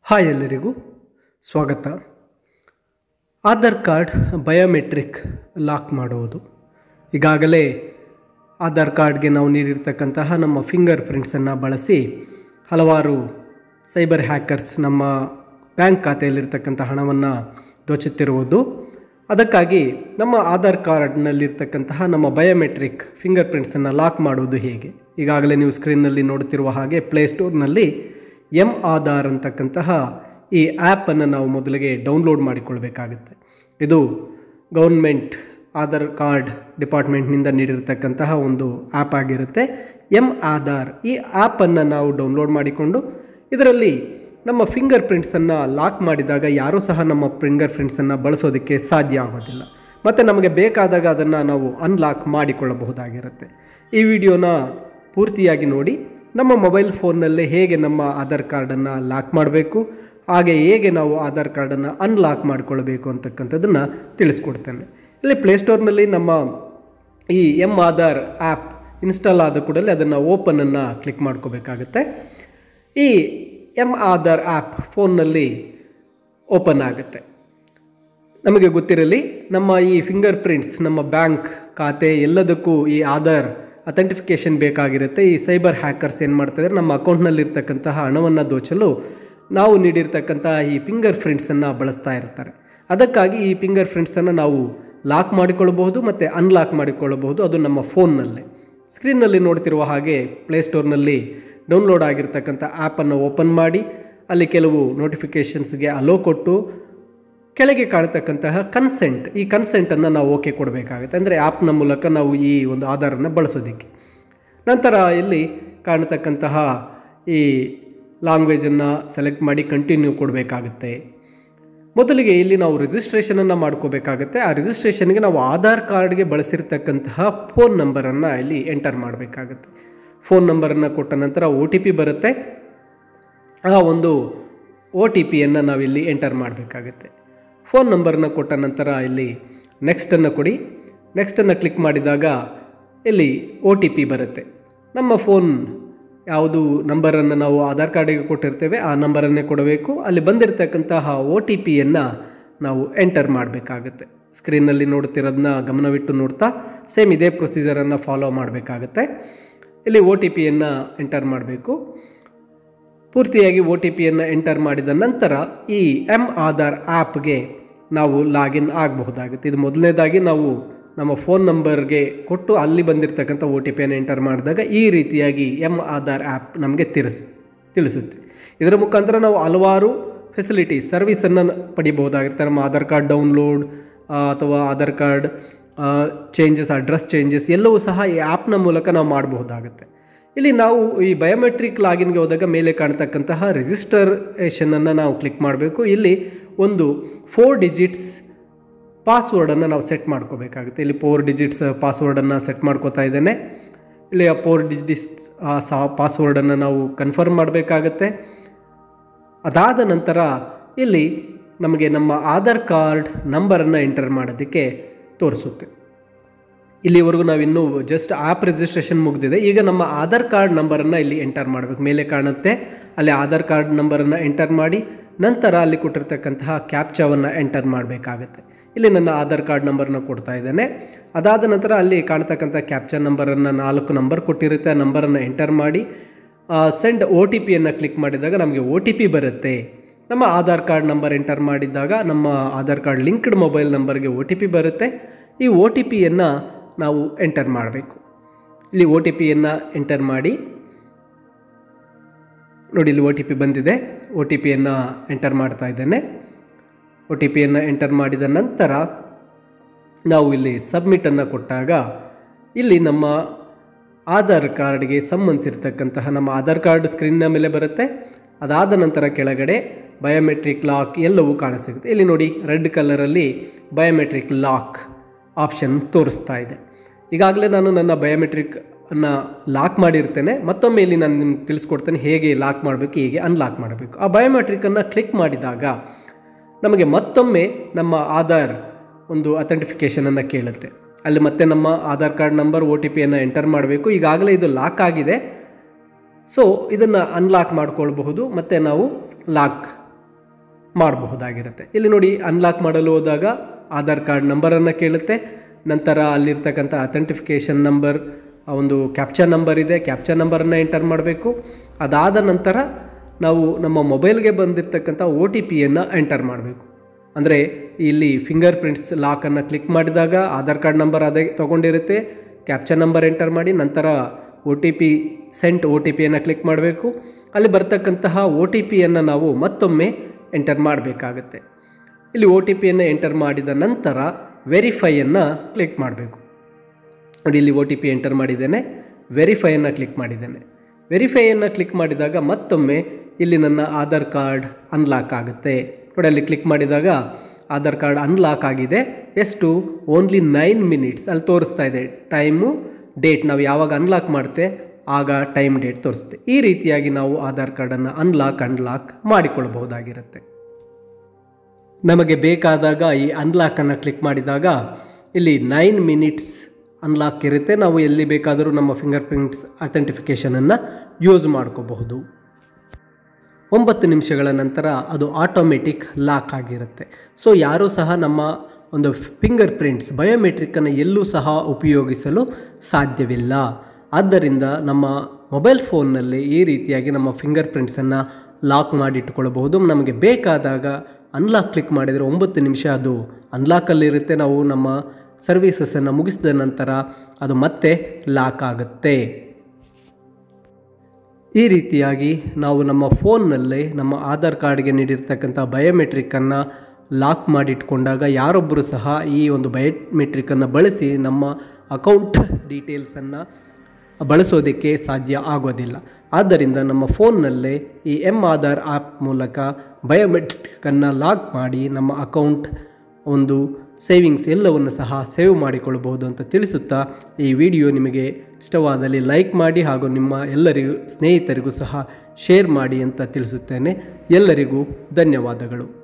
hi ಎಲ್ಲರಿಗೂ ಸ್ವಾಗತ Aadhaar card biometric lock ಮಾಡುವುದು ಈಗಾಗಲೇ ಆಧಾರ್ ಕಾರ್ಡ್ಗೆ ನಾವು ನೀಡಿರ್ತಕ್ಕಂತಹ ನಮ್ಮ ಫಿಂಗರ್ ಪ್ರಿಂಟ್ಸನ್ನು ಬಳಸಿ ಹಲವಾರು ಸೈಬರ್ ಹ್ಯಾಕರ್ಸ್ ನಮ್ಮ ಬ್ಯಾಂಕ್ ಖಾತೆಯಲ್ಲಿರ್ತಕ್ಕಂಥ ಹಣವನ್ನು ದೋಚುತ್ತಿರುವುದು ಅದಕ್ಕಾಗಿ ನಮ್ಮ ಆಧಾರ್ ಕಾರ್ಡ್ನಲ್ಲಿರ್ತಕ್ಕಂತಹ ನಮ್ಮ ಬಯೋಮೆಟ್ರಿಕ್ ಫಿಂಗರ್ ಪ್ರಿಂಟ್ಸನ್ನು ಲಾಕ್ ಮಾಡುವುದು ಹೇಗೆ ಈಗಾಗಲೇ ನೀವು ಸ್ಕ್ರೀನ್ನಲ್ಲಿ ನೋಡುತ್ತಿರುವ ಹಾಗೆ ಪ್ಲೇಸ್ಟೋರ್ನಲ್ಲಿ ಎಮ್ ಆಧಾರ್ ಅಂತಕ್ಕಂತಹ ಈ ಆ್ಯಪನ್ನು ನಾವು ಮೊದಲಿಗೆ ಡೌನ್ಲೋಡ್ ಮಾಡಿಕೊಳ್ಬೇಕಾಗುತ್ತೆ ಇದು ಗೌರ್ಮೆಂಟ್ ಆಧಾರ್ ಕಾರ್ಡ್ ಡಿಪಾರ್ಟ್ಮೆಂಟ್ನಿಂದ ನೀಡಿರ್ತಕ್ಕಂತಹ ಒಂದು ಆ್ಯಪ್ ಆಗಿರುತ್ತೆ ಎಮ್ ಆಧಾರ್ ಈ ಆ್ಯಪನ್ನು ನಾವು ಡೌನ್ಲೋಡ್ ಮಾಡಿಕೊಂಡು ಇದರಲ್ಲಿ ನಮ್ಮ ಫಿಂಗರ್ ಪ್ರಿಂಟ್ಸನ್ನು ಲಾಕ್ ಮಾಡಿದಾಗ ಯಾರೂ ಸಹ ನಮ್ಮ ಫಿಂಗರ್ ಪ್ರಿಂಟ್ಸನ್ನು ಬಳಸೋದಕ್ಕೆ ಸಾಧ್ಯ ಆಗೋದಿಲ್ಲ ಮತ್ತು ನಮಗೆ ಬೇಕಾದಾಗ ಅದನ್ನು ನಾವು ಅನ್ಲಾಕ್ ಮಾಡಿಕೊಳ್ಳಬಹುದಾಗಿರುತ್ತೆ ಈ ವಿಡಿಯೋನ ಪೂರ್ತಿಯಾಗಿ ನೋಡಿ ನಮ್ಮ ಮೊಬೈಲ್ ಫೋನ್ನಲ್ಲೇ ಹೇಗೆ ನಮ್ಮ ಆಧಾರ್ ಕಾರ್ಡನ್ನು ಲಾಕ್ ಮಾಡಬೇಕು ಹಾಗೆ ಹೇಗೆ ನಾವು ಆಧಾರ್ ಕಾರ್ಡನ್ನು ಅನ್ಲಾಕ್ ಮಾಡಿಕೊಳ್ಬೇಕು ಅಂತಕ್ಕಂಥದ್ದನ್ನು ತಿಳಿಸ್ಕೊಡ್ತೇನೆ ಇಲ್ಲಿ ಪ್ಲೇಸ್ಟೋರ್ನಲ್ಲಿ ನಮ್ಮ ಈ ಎಮ್ ಆಧಾರ್ ಆ್ಯಪ್ ಇನ್ಸ್ಟಾಲ್ ಆದ ಕೂಡಲೇ ಅದನ್ನು ಓಪನನ್ನು ಕ್ಲಿಕ್ ಮಾಡ್ಕೋಬೇಕಾಗುತ್ತೆ ಈ ಎಮ್ ಆಧಾರ್ ಆ್ಯಪ್ ಫೋನ್ನಲ್ಲಿ ಓಪನ್ ಆಗುತ್ತೆ ನಮಗೆ ಗೊತ್ತಿರಲಿ ನಮ್ಮ ಈ ಫಿಂಗರ್ ಪ್ರಿಂಟ್ಸ್ ನಮ್ಮ ಬ್ಯಾಂಕ್ ಖಾತೆ ಎಲ್ಲದಕ್ಕೂ ಈ ಆಧಾರ್ ಅಥೆಂಟಿಫಿಕೇಷನ್ ಬೇಕಾಗಿರುತ್ತೆ ಈ ಸೈಬರ್ ಹ್ಯಾಕರ್ಸ್ ಏನು ಮಾಡ್ತಾರೆ ನಮ್ಮ ಅಕೌಂಟ್ನಲ್ಲಿರ್ತಕ್ಕಂತಹ ಹಣವನ್ನು ದೋಚಲು ನಾವು ನೀಡಿರ್ತಕ್ಕಂತಹ ಈ ಫಿಂಗರ್ ಪ್ರಿಂಟ್ಸನ್ನು ಬಳಸ್ತಾ ಇರ್ತಾರೆ ಅದಕ್ಕಾಗಿ ಈ ಫಿಂಗರ್ ಪ್ರಿಂಟ್ಸನ್ನು ನಾವು ಲಾಕ್ ಮಾಡಿಕೊಳ್ಳಬಹುದು ಮತ್ತು ಅನ್ಲಾಕ್ ಮಾಡಿಕೊಳ್ಳಬಹುದು ಅದು ನಮ್ಮ ಫೋನ್ನಲ್ಲೇ ಸ್ಕ್ರೀನ್ನಲ್ಲಿ ನೋಡ್ತಿರುವ ಹಾಗೆ ಪ್ಲೇಸ್ಟೋರ್ನಲ್ಲಿ ಡೌನ್ಲೋಡ್ ಆಗಿರ್ತಕ್ಕಂಥ ಆ್ಯಪನ್ನು ಓಪನ್ ಮಾಡಿ ಅಲ್ಲಿ ಕೆಲವು ನೋಟಿಫಿಕೇಷನ್ಸ್ಗೆ ಅಲೋ ಕೊಟ್ಟು ಕೆಳಗೆ ಕಾಣತಕ್ಕಂತಹ ಕನ್ಸೆಂಟ್ ಈ ಕನ್ಸೆಂಟನ್ನು ನಾವು ಓಕೆ ಕೊಡಬೇಕಾಗುತ್ತೆ ಅಂದರೆ ಆ್ಯಪ್ನ ಮೂಲಕ ನಾವು ಈ ಒಂದು ಆಧಾರನ್ನು ಬಳಸೋದಕ್ಕೆ ನಂತರ ಇಲ್ಲಿ ಕಾಣತಕ್ಕಂತಹ ಈ ಲ್ಯಾಂಗ್ವೇಜನ್ನು ಸೆಲೆಕ್ಟ್ ಮಾಡಿ ಕಂಟಿನ್ಯೂ ಕೊಡಬೇಕಾಗುತ್ತೆ ಮೊದಲಿಗೆ ಇಲ್ಲಿ ನಾವು ರಿಜಿಸ್ಟ್ರೇಷನನ್ನು ಮಾಡ್ಕೋಬೇಕಾಗುತ್ತೆ ಆ ರಿಜಿಸ್ಟ್ರೇಷನ್ಗೆ ನಾವು ಆಧಾರ್ ಕಾರ್ಡ್ಗೆ ಬಳಸಿರ್ತಕ್ಕಂತಹ ಫೋನ್ ನಂಬರನ್ನು ಇಲ್ಲಿ ಎಂಟರ್ ಮಾಡಬೇಕಾಗುತ್ತೆ ಫೋನ್ ನಂಬರನ್ನು ಕೊಟ್ಟ ನಂತರ ಒ ಟಿ ಪಿ ಬರುತ್ತೆ ಆ ಒಂದು ಒ ಟಿ ಪಿಯನ್ನು ನಾವಿಲ್ಲಿ ಎಂಟರ್ ಮಾಡಬೇಕಾಗುತ್ತೆ ಫೋನ್ ನಂಬರನ್ನ ಕೊಟ್ಟ ನಂತರ ಇಲ್ಲಿ ನೆಕ್ಸ್ಟನ್ನು ಕೊಡಿ ನೆಕ್ಸ್ಟನ್ನು ಕ್ಲಿಕ್ ಮಾಡಿದಾಗ ಇಲ್ಲಿ ಒ ಟಿ ಪಿ ಬರುತ್ತೆ ನಮ್ಮ ಫೋನ್ ಯಾವುದು ನಂಬರನ್ನು ನಾವು ಆಧಾರ್ ಕಾರ್ಡಿಗೆ ಕೊಟ್ಟಿರ್ತೇವೆ ಆ ನಂಬರನ್ನೇ ಕೊಡಬೇಕು ಅಲ್ಲಿ ಬಂದಿರತಕ್ಕಂತಹ ಒ ಟಿ ಪಿಯನ್ನು ನಾವು ಎಂಟರ್ ಮಾಡಬೇಕಾಗುತ್ತೆ ಸ್ಕ್ರೀನಲ್ಲಿ ನೋಡ್ತಿರೋದನ್ನ ಗಮನವಿಟ್ಟು ನೋಡ್ತಾ ಸೇಮ್ ಇದೇ ಪ್ರೊಸೀಜರನ್ನು ಫಾಲೋ ಮಾಡಬೇಕಾಗುತ್ತೆ ಇಲ್ಲಿ ಒ ಟಿ ಪಿಯನ್ನು ಎಂಟರ್ ಮಾಡಬೇಕು ಪೂರ್ತಿಯಾಗಿ ಒ ಟಿ ಪಿಯನ್ನು ಎಂಟರ್ ಮಾಡಿದ ನಂತರ ಈ ಎಮ್ ಆಧಾರ್ ಆ್ಯಪ್ಗೆ ನಾವು ಲಾಗಿನ್ ಆಗಬಹುದಾಗುತ್ತೆ ಇದು ಮೊದಲನೇದಾಗಿ ನಾವು ನಮ್ಮ ಫೋನ್ ನಂಬರ್ಗೆ ಕೊಟ್ಟು ಅಲ್ಲಿ ಬಂದಿರತಕ್ಕಂಥ ಒ ಟಿ ಪಿಯನ್ನು ಎಂಟರ್ ಮಾಡಿದಾಗ ಈ ರೀತಿಯಾಗಿ ಎಮ್ ಆಧಾರ್ ಆ್ಯಪ್ ನಮಗೆ ತಿಳಿಸ್ ತಿಳಿಸುತ್ತೆ ಇದರ ಮುಖಾಂತರ ನಾವು ಹಲವಾರು ಫೆಸಿಲಿಟೀಸ್ ಸರ್ವಿಸನ್ನು ಪಡಿಬಹುದಾಗಿರುತ್ತೆ ನಮ್ಮ ಆಧಾರ್ ಕಾರ್ಡ್ ಡೌನ್ಲೋಡ್ ಅಥವಾ Aadhaar card changes address changes ಎಲ್ಲವೂ ಸಹ ಈ ಆ್ಯಪ್ನ ಮೂಲಕ ನಾವು ಮಾಡಬಹುದಾಗುತ್ತೆ ಇಲ್ಲಿ ನಾವು ಈ ಬಯೋಮೆಟ್ರಿಕ್ ಲಾಗಿನ್ಗೆ ಹೋದಾಗ ಮೇಲೆ ಕಾಣ್ತಕ್ಕಂತಹ ರಿಜಿಸ್ಟರೇಷನನ್ನು ನಾವು ಕ್ಲಿಕ್ ಮಾಡಬೇಕು ಇಲ್ಲಿ ಒಂದು ಫೋರ್ ಡಿಜಿಟ್ಸ್ ಪಾಸ್ವರ್ಡನ್ನು ನಾವು ಸೆಟ್ ಮಾಡ್ಕೋಬೇಕಾಗುತ್ತೆ ಇಲ್ಲಿ ಫೋರ್ ಡಿಜಿಟ್ಸ್ ಪಾಸ್ವರ್ಡನ್ನು ಸೆಟ್ ಮಾಡ್ಕೋತಾ ಇದ್ದೇನೆ ಇಲ್ಲಿ ಆ ಫೋರ್ ಡಿಜಿಟ್ಸ್ ಸಹ ಪಾಸ್ವರ್ಡನ್ನು ನಾವು ಕನ್ಫರ್ಮ್ ಮಾಡಬೇಕಾಗತ್ತೆ ಅದಾದ ನಂತರ ಇಲ್ಲಿ ನಮಗೆ ನಮ್ಮ ಆಧಾರ್ ಕಾರ್ಡ್ ನಂಬರನ್ನು ಎಂಟರ್ ಮಾಡೋದಕ್ಕೆ ತೋರಿಸುತ್ತೆ ಇಲ್ಲಿವರೆಗೂ ನಾವು ಇನ್ನೂ ಜಸ್ಟ್ ಆ್ಯಪ್ ರಿಜಿಸ್ಟ್ರೇಷನ್ ಮುಗಿದಿದೆ ಈಗ ನಮ್ಮ ಆಧಾರ್ ಕಾರ್ಡ್ ನಂಬರನ್ನು ಇಲ್ಲಿ ಎಂಟರ್ ಮಾಡಬೇಕು ಮೇಲೆ ಕಾಣುತ್ತೆ ಅಲ್ಲಿ ಆಧಾರ್ ಕಾರ್ಡ್ ನಂಬರನ್ನು ಎಂಟರ್ ಮಾಡಿ ನಂತರ ಅಲ್ಲಿ ಕೊಟ್ಟಿರ್ತಕ್ಕಂತಹ ಕ್ಯಾಪ್ಚಾವನ್ನು ಎಂಟರ್ ಮಾಡಬೇಕಾಗತ್ತೆ ಇಲ್ಲಿ ನನ್ನ ಆಧಾರ್ ಕಾರ್ಡ್ ನಂಬರನ್ನ ಕೊಡ್ತಾ ಇದ್ದೇನೆ ಅದಾದ ನಂತರ ಅಲ್ಲಿ ಕಾಣ್ತಕ್ಕಂಥ ಕ್ಯಾಪ್ಚಾ ನಂಬರನ್ನು ನಾಲ್ಕು ನಂಬರ್ ಕೊಟ್ಟಿರುತ್ತೆ ಆ ನಂಬರನ್ನು ಎಂಟರ್ ಮಾಡಿ ಸೆಂಡ್ ಒ ಟಿ ಪಿಯನ್ನು ಕ್ಲಿಕ್ ಮಾಡಿದಾಗ ನಮಗೆ ಒ ಟಿ ಪಿ ಬರುತ್ತೆ ನಮ್ಮ ಆಧಾರ್ ಕಾರ್ಡ್ ನಂಬರ್ ಎಂಟರ್ ಮಾಡಿದಾಗ ನಮ್ಮ ಆಧಾರ್ ಕಾರ್ಡ್ ಲಿಂಕ್ಡ್ ಮೊಬೈಲ್ ನಂಬರ್ಗೆ ಒ ಟಿ ಪಿ ಬರುತ್ತೆ ಈ ಒ ಟಿ ಪಿಯನ್ನು ನಾವು ಎಂಟರ್ ಮಾಡಬೇಕು ಇಲ್ಲಿ ಒ ಟಿ ಪಿಯನ್ನು ಎಂಟರ್ ಮಾಡಿ ನೋಡಿ ಇಲ್ಲಿ ಒ ಟಿ ಪಿ ಬಂದಿದೆ ಒ ಟಿ ಪಿಯನ್ನು ಎಂಟರ್ ಮಾಡ್ತಾ ಇದ್ದೇನೆ ಒ ಟಿ ಪಿಯನ್ನು ಎಂಟರ್ ಮಾಡಿದ ನಂತರ ನಾವು ಇಲ್ಲಿ ಸಬ್ಮಿಟನ್ನು ಕೊಟ್ಟಾಗ ಇಲ್ಲಿ ನಮ್ಮ ಆಧಾರ್ ಕಾರ್ಡ್ಗೆ ಸಂಬಂಧಿಸಿರ್ತಕ್ಕಂತಹ ನಮ್ಮ ಆಧಾರ್ ಕಾರ್ಡ್ ಸ್ಕ್ರೀನ್ನ ಮೇಲೆ ಬರುತ್ತೆ ಅದಾದ ನಂತರ ಕೆಳಗಡೆ ಬಯೋಮೆಟ್ರಿಕ್ ಲಾಕ್ ಎಲ್ಲವೂ ಕಾಣಿಸಿಗುತ್ತೆ ಇಲ್ಲಿ ನೋಡಿ ರೆಡ್ ಕಲರಲ್ಲಿ ಬಯೋಮೆಟ್ರಿಕ್ ಲಾಕ್ ಆಪ್ಷನ್ ತೋರಿಸ್ತಾ ಇದೆ ಈಗಾಗಲೇ ನಾನು ನನ್ನ ಬಯೋಮೆಟ್ರಿಕ್ ಅನ್ನು ಲಾಕ್ ಮಾಡಿರ್ತೇನೆ ಮತ್ತೊಮ್ಮೆ ಇಲ್ಲಿ ನಾನು ನಿಮ್ಗೆ ತಿಳಿಸ್ಕೊಡ್ತೇನೆ ಹೇಗೆ ಲಾಕ್ ಮಾಡಬೇಕು ಹೇಗೆ ಅನ್ಲಾಕ್ ಮಾಡಬೇಕು ಆ ಬಯೋಮೆಟ್ರಿಕನ್ನು ಕ್ಲಿಕ್ ಮಾಡಿದಾಗ ನಮಗೆ ಮತ್ತೊಮ್ಮೆ ನಮ್ಮ ಆಧಾರ್ ಒಂದು ಅಥೆಂಟಿಫಿಕೇಷನನ್ನು ಕೇಳುತ್ತೆ ಅಲ್ಲಿ ಮತ್ತೆ ನಮ್ಮ Aadhaar card number O T ಪಿಯನ್ನು ಎಂಟರ್ ಮಾಡಬೇಕು ಈಗಾಗಲೇ ಇದು ಲಾಕ್ ಆಗಿದೆ ಸೊ ಇದನ್ನು ಅನ್ಲಾಕ್ ಮಾಡ್ಕೊಳ್ಬಹುದು ಮತ್ತು ನಾವು ಲಾಕ್ ಮಾಡಬಹುದಾಗಿರುತ್ತೆ ಇಲ್ಲಿ ನೋಡಿ ಅನ್ಲಾಕ್ ಮಾಡಲು ಹೋದಾಗ ಆಧಾರ್ ಕಾರ್ಡ್ ನಂಬರನ್ನು ಕೇಳುತ್ತೆ ನಂತರ ಅಲ್ಲಿರ್ತಕ್ಕಂಥ ಅಥೆಂಟಿಫಿಕೇಷನ್ ನಂಬರ್ ಒಂದು ಕ್ಯಾಪ್ಚರ್ ನಂಬರ್ ಇದೆ ಕ್ಯಾಪ್ಚರ್ ನಂಬರನ್ನು ಎಂಟರ್ ಮಾಡಬೇಕು ಅದಾದ ನಂತರ ನಾವು ನಮ್ಮ ಮೊಬೈಲ್ಗೆ ಬಂದಿರತಕ್ಕಂಥ ಒ ಟಿ ಪಿಯನ್ನು ಎಂಟರ್ ಮಾಡಬೇಕು ಅಂದರೆ ಇಲ್ಲಿ ಫಿಂಗರ್ ಪ್ರಿಂಟ್ಸ್ ಲಾಕನ್ನು ಕ್ಲಿಕ್ ಮಾಡಿದಾಗ ಆಧಾರ್ ಕಾರ್ಡ್ ನಂಬರ್ ಅದೇ ತೊಗೊಂಡಿರುತ್ತೆ ಕ್ಯಾಪ್ಚರ್ ನಂಬರ್ ಎಂಟರ್ ಮಾಡಿ ನಂತರ O T P sent O T ಪಿಯನ್ನು ಕ್ಲಿಕ್ ಮಾಡಬೇಕು ಅಲ್ಲಿ ಬರ್ತಕ್ಕಂತಹ ಒ ಟಿ ಪಿಯನ್ನು ನಾವು ಮತ್ತೊಮ್ಮೆ ಎಂಟರ್ ಮಾಡಬೇಕಾಗತ್ತೆ ಇಲ್ಲಿ ಒ ಟಿ ಪಿಯನ್ನು ಎಂಟರ್ ಮಾಡಿದ ನಂತರ ವೆರಿಫೈಯನ್ನು ಕ್ಲಿಕ್ ಮಾಡಬೇಕು ನೋಡಿ ಇಲ್ಲಿ ಒ ಟಿ ಪಿ ಎಂಟರ್ ಮಾಡಿದ್ದೇನೆ ವೆರಿಫೈಯನ್ನು ಕ್ಲಿಕ್ ಮಾಡಿದ್ದೇನೆ ವೆರಿಫೈಯನ್ನು ಕ್ಲಿಕ್ ಮಾಡಿದಾಗ ಮತ್ತೊಮ್ಮೆ ಇಲ್ಲಿ ನನ್ನ ಆಧಾರ್ ಕಾರ್ಡ್ ಅನ್ಲಾಕ್ ಆಗುತ್ತೆ ನೋಡಿ ಅಲ್ಲಿ ಕ್ಲಿಕ್ ಮಾಡಿದಾಗ ಆಧಾರ್ ಕಾರ್ಡ್ ಅನ್ಲಾಕ್ ಆಗಿದೆ ಎಷ್ಟು ಓನ್ಲಿ ನೈನ್ ಮಿನಿಟ್ಸ್ ಅಲ್ಲಿ ತೋರಿಸ್ತಾ ಇದೆ ಟೈಮು ಡೇಟ್ ನಾವು ಯಾವಾಗ ಅನ್ಲಾಕ್ ಮಾಡುತ್ತೆ ಆಗ ಟೈಮ್ ಡೇಟ್ ತೋರಿಸುತ್ತೆ ಈ ರೀತಿಯಾಗಿ ನಾವು ಆಧಾರ್ ಕಾರ್ಡನ್ನು ಅನ್ಲಾಕ್ ಅನ್ಲಾಕ್ ಮಾಡಿಕೊಳ್ಬಹುದಾಗಿರುತ್ತೆ ನಮಗೆ ಬೇಕಾದಾಗ ಈ ಅನ್ಲಾಕನ್ನು ಕ್ಲಿಕ್ ಮಾಡಿದಾಗ ಇಲ್ಲಿ ನೈನ್ ಮಿನಿಟ್ಸ್ ಅನ್ಲಾಕ್ ಇರುತ್ತೆ ನಾವು ಎಲ್ಲಿ ಬೇಕಾದರೂ ನಮ್ಮ ಫಿಂಗರ್ ಪ್ರಿಂಟ್ಸ್ ಅಥೆಂಟಿಫಿಕೇಷನನ್ನು ಯೂಸ್ ಮಾಡ್ಕೋಬಹುದು ಒಂಬತ್ತು ನಿಮಿಷಗಳ ನಂತರ ಅದು ಆಟೋಮೆಟಿಕ್ ಲಾಕ್ ಆಗಿರುತ್ತೆ ಸೊ ಯಾರೂ ಸಹ ನಮ್ಮ ಒಂದು ಫಿಂಗರ್ ಪ್ರಿಂಟ್ಸ್ ಬಯೋಮೆಟ್ರಿಕ್ಕನ್ನು ಎಲ್ಲೂ ಸಹ ಉಪಯೋಗಿಸಲು ಸಾಧ್ಯವಿಲ್ಲ ಆದ್ದರಿಂದ ನಮ್ಮ ಮೊಬೈಲ್ ಫೋನ್ನಲ್ಲಿ ಈ ರೀತಿಯಾಗಿ ನಮ್ಮ ಫಿಂಗರ್ ಪ್ರಿಂಟ್ಸನ್ನು ಲಾಕ್ ಮಾಡಿಟ್ಟುಕೊಳ್ಳಬಹುದು ನಮಗೆ ಬೇಕಾದಾಗ ಅನ್ಲಾಕ್ ಕ್ಲಿಕ್ ಮಾಡಿದರೆ ಒಂಬತ್ತು ನಿಮಿಷ ಅದು ಅನ್ಲಾಕಲ್ಲಿರುತ್ತೆ ನಾವು ನಮ್ಮ ಸರ್ವೀಸಸನ್ನು ಮುಗಿಸಿದ ನಂತರ ಅದು ಮತ್ತೆ ಲಾಕ್ ಆಗುತ್ತೆ ಈ ರೀತಿಯಾಗಿ ನಾವು ನಮ್ಮ ಫೋನ್ನಲ್ಲೇ ನಮ್ಮ ಆಧಾರ್ ಕಾರ್ಡ್ಗೆ ನೀಡಿರ್ತಕ್ಕಂಥ ಬಯೋಮೆಟ್ರಿಕ್ಕನ್ನು ಲಾಕ್ ಮಾಡಿಟ್ಕೊಂಡಾಗ ಯಾರೊಬ್ಬರು ಸಹ ಈ ಒಂದು ಬಯೋಮೆಟ್ರಿಕ್ಕನ್ನು ಬಳಸಿ ನಮ್ಮ ಅಕೌಂಟ್ ಡೀಟೇಲ್ಸನ್ನು ಬಳಸೋದಕ್ಕೆ ಸಾಧ್ಯ ಆಗೋದಿಲ್ಲ ಆದ್ದರಿಂದ ನಮ್ಮ ಫೋನ್ನಲ್ಲೇ ಈ ಎಮ್ ಆಧಾರ್ ಆ್ಯಪ್ ಮೂಲಕ ಬಯೋಮೆಟ್ರಿಕ್ಕನ್ನು ಲಾಕ್ ಮಾಡಿ ನಮ್ಮ ಅಕೌಂಟ್ ಒಂದು ಸೇವಿಂಗ್ಸ್ ಎಲ್ಲವನ್ನು ಸಹ ಸೇವ್ ಮಾಡಿಕೊಳ್ಳಬಹುದು ಅಂತ ತಿಳಿಸುತ್ತಾ ಈ ವಿಡಿಯೋ ನಿಮಗೆ ಇಷ್ಟವಾದಲ್ಲಿ ಲೈಕ್ ಮಾಡಿ ಹಾಗೂ ನಿಮ್ಮ ಎಲ್ಲರಿಗೂ ಸ್ನೇಹಿತರಿಗೂ ಸಹ ಶೇರ್ ಮಾಡಿ ಅಂತ ತಿಳಿಸುತ್ತೇನೆ ಎಲ್ಲರಿಗೂ ಧನ್ಯವಾದಗಳು